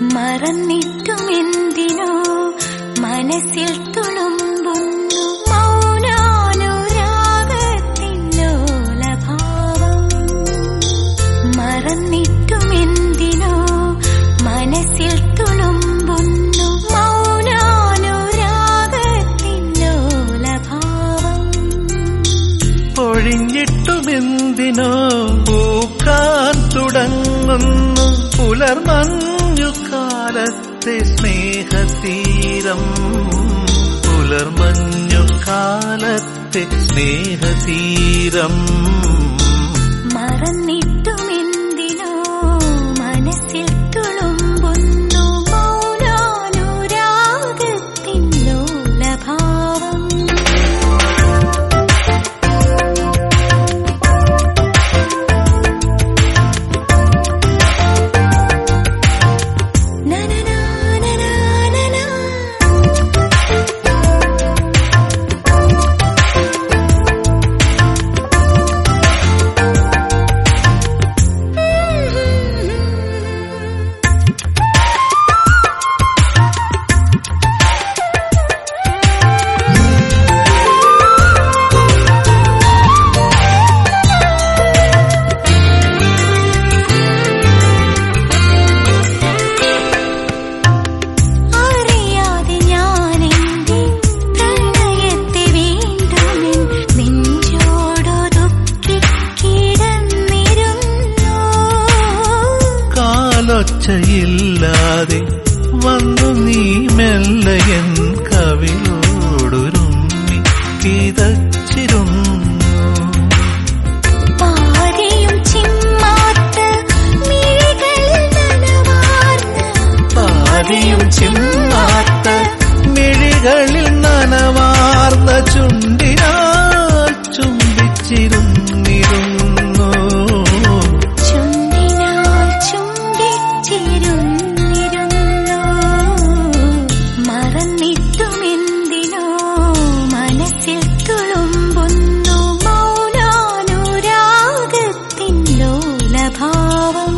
മറന്നിട്ടുമെന്തിനോ മനസ്സിൽ തുളുമ്പുന്നു മൗനാനുരാഗത്തിലോലഭാവം മറന്നിട്ടുമെന്തിനോ മനസ്സിൽ തുളുമ്പുന്നു മൗനാനുരാഗത്തിലോലഭാവം പൊഴിഞ്ഞിട്ടുമെന്തിനോ പൂക്കാൻ തുടങ്ങുന്നു പുലർമഞ്ഞു കാലത്തെ സ്നേഹതീരം പുലർമഞ്ഞു കാലത്തെ സ്നേഹതീരം മറന്നിട്ടുമെന്തിനോ മനസ്സിൽ തുളുമ്പുന്നു മൗനാനുരാഗത്തിലോലഭാവം നനനാ നനാ നനാ അറിയാതെ ഞാനെന്റെ പ്രണയത്തെ വീണ്ടുമെൻ നെഞ്ചോടൊതുക്കി കിടന്നിരുന്നു കാലൊച്ചയില്ലാതെ വന്നു നീ മെല്ലയൻ കവിളോടൊരുമ്മി കിതച്ചിരുന്നു പാതിയും ചിമ്മാത്ത മിഴികളിൽ നനവാർന്ന പാതിയും ചിമ്മാത്ത മിഴികളിൽ നനവാർന്ന ചുണ്ടിനാൽ ചുംബിച്ചിരുന്നിരുന്നു ചുണ്ടിനാൽ ചുംബിച്ചിരുന്നിരുന്നു മറന്നിട്ടുമെന്തിനോ മനസ്സിൽ തുളുമ്പുന്നു മൗനാനുരാഗത്തിൻ ലോലഭാവം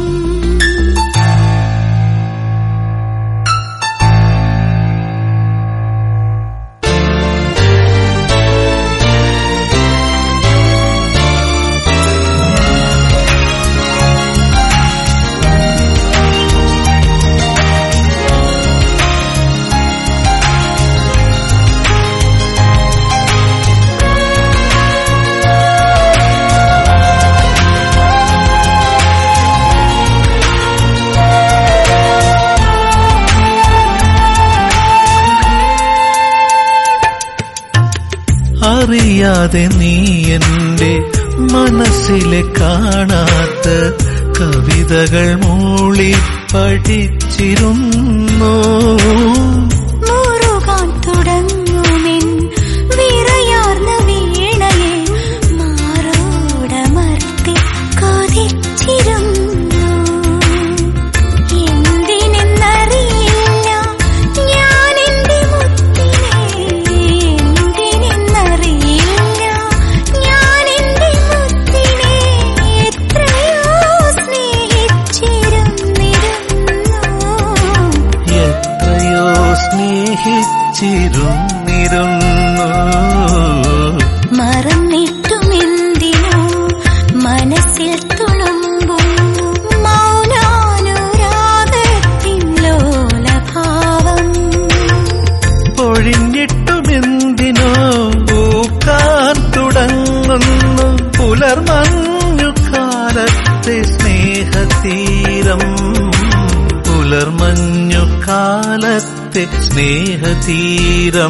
അറിയാതെ നീ എന്റെ മനസ്സിലെ കാണാത്ത കവിതകൾ മൂളി പഠിച്ചിരുന്നു മുറുകാൻ തുടങ്ങുമെൻ വിറയാർന്ന വീണയെ മാറോടമർത്തി കൊതിച്ചിരുന്നു എന്തിനെന്നറിയില്ല ഞാൻ എന്റെ മുത്തിനെ എന്തിനെന്നറിയില്ല ഞാൻ എന്റെ മുത്തിനെ എത്രയോ സ്നേഹിച്ചിരുന്നിരുന്നു എത്രയോ സ്നേഹിച്ചിരുന്നിരുന്നു മറന്നിട്ടുമെന്തിനോ മനസ്സിൽ തുളുമ്പുന്നു മൗനാനുരാഗത്തിൻ ലോലഭാവം പൊഴിഞ്ഞിട്ടുമെന്തിനോ പൂക്കാൻ തുടങ്ങുന്നു പുലർമഞ്ഞു കാലത്തെ സ്നേഹതീരം പുലർമഞ്ഞു കാലത്തെ സ്നേഹതീരം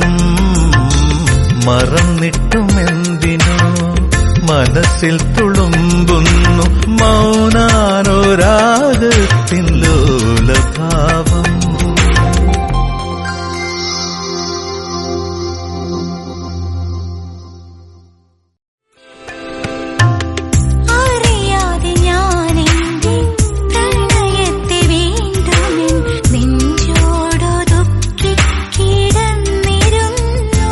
മറന്നിട്ടുമെന്തിനോ മനസ്സിൽ തുളുമ്പുന്നു മൗനാനോരാഗത്തിൻ ലോലഭാവം അറിയാതെ ഞാൻ എന്റെ പ്രണയത്തെ വീണ്ടുമെൻ നെഞ്ചോടൊതുക്കി കിടന്നിരുന്നു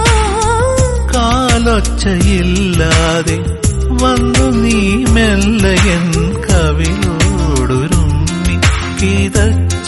കാലൊച്ചയില്ലാതെ വന്നു നീ മെല്ലയൻ കവിളോടൊരുമ്മി കിതച്ചിരുന്നു